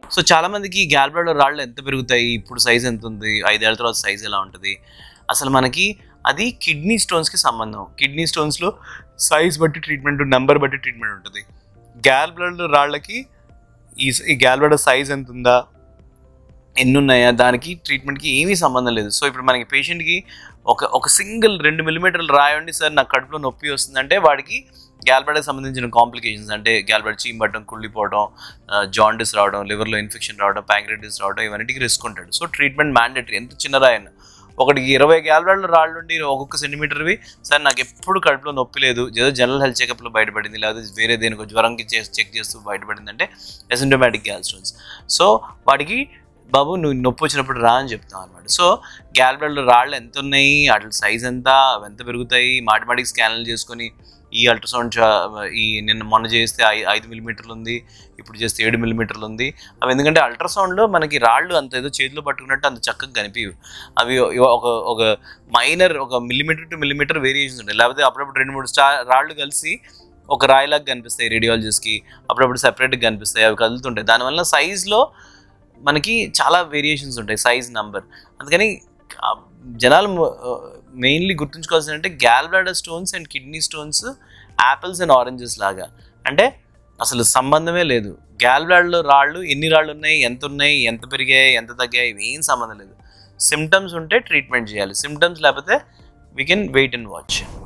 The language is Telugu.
సో చాలా మందికి గ్యాల్ బ్లాడర్ రాళ్ళు ఎంత పెరుగుతాయి ఇప్పుడు సైజ్ ఎంత ఉంది ఐదేళ్ల తర్వాత సైజ్ ఎలా ఉంటుంది అసలు మనకి అది కిడ్నీ స్టోన్స్కి సంబంధం కిడ్నీ స్టోన్స్లో సైజ్ బట్టి ట్రీట్మెంట్ నెంబర్ బట్టి ట్రీట్మెంట్ ఉంటుంది గ్యాల్ బ్లాడర్ రాళ్ళకి ఈ ఈ గ్యాల్ బ్లాడర్ సైజ్ ఎంత ఉందా ఎన్ని ఉన్నాయా దానికి ట్రీట్మెంట్కి ఏమీ సంబంధం లేదు సో ఇప్పుడు మనకి పేషెంట్కి ఒక ఒక సింగిల్ రెండు మిల్లీమీటర్లు రాయండి సార్ నాకు కడుపులో నొప్పి వస్తుందంటే వాడికి గ్యాల్బ్లాడర్కి సంబంధించిన కాంప్లికేషన్స్ అంటే గ్యాల్బ్లాడర్ చీమబట్టడం కుళ్ళిపోవడం జాండిస్ రావడం లివర్లో ఇన్ఫెక్షన్ రావడం ప్యాంక్రైటిస్ రావడం ఇవన్నిటికి రిస్క్ ఉంటాడు సో ట్రీట్మెంట్ మ్యాండేటరీ ఎంత చిన్న రాయన ఒకటికి ఇరవై గ్యాల్బ్లాడర్లు రాళ్ళు ఉండి ఒక్కొక్క సెంటీమీటర్వి సార్ నాకు ఎప్పుడు కడుపులో నొప్పి లేదు ఏదో జనరల్ హెల్త్ చెకప్లో బయటపడింది లేదా వేరే దేనికో జ్వరంకి చెక్ చేస్తూ బయటపడింది అంటే ఎసింటోమాటిక్ గ్యాల్ స్టోన్స్ సో వాడికి బాబు నువ్వు నొప్పి వచ్చినప్పుడు రా అని చెప్తాం అనమాట సో గ్యాల్బ్లాడర్లో రాళ్ళు ఎంత ఉన్నాయి వాటి సైజ్ ఎంత అవి ఎంత పెరుగుతాయి మాటిమాటికి స్కాన్లు చేసుకొని ఈ అల్ట్రాసౌండ్ ఈ నిన్న మొన్న చేస్తే ఐ ఐదు మిల్లీమీటర్లు ఉంది ఇప్పుడు చేస్తే ఏడు మిల్లీమీటర్లు ఉంది అవి ఎందుకంటే అల్ట్రాసౌండ్లో మనకి రాళ్ళు అంత ఏదో చేతిలో పట్టుకున్నట్టు అంత చక్కగా కనిపించవు అవి ఒక ఒక మైనర్ ఒక మిల్లీమీటర్ టు మిల్లీమీటర్ వేరియేషన్స్ ఉంటాయి లేకపోతే అప్పుడప్పుడు రెండు మూడు స్టా రాళ్ళు కలిసి ఒక రాయిలాగా కనిపిస్తాయి రేడియాలజిస్ట్కి అప్పుడప్పుడు సెపరేట్గా కనిపిస్తాయి అవి కదులుతుంటాయి దానివల్ల సైజ్లో మనకి చాలా వేరియేషన్స్ ఉంటాయి సైజ్ నంబర్ అందుకని ఆ, జనాలు మెయిన్లీ గుర్తుంచుకోవాల్సిన అంటే gall bladder stones and kidney stones apples and oranges లాగా అంటే అసలు సంబంధమే లేదు గ్యాల్ బ్లాడర్లో రాళ్ళు ఎన్ని రాళ్ళు ఉన్నాయి ఎంత ఉన్నాయి ఎంత పెరిగాయి ఎంత తగ్గాయి ఇవి ఏం సంబంధం లేదు సిమ్టమ్స్ ఉంటే ట్రీట్మెంట్ చేయాలి సిమ్టమ్స్ లేకపోతే we can wait and watch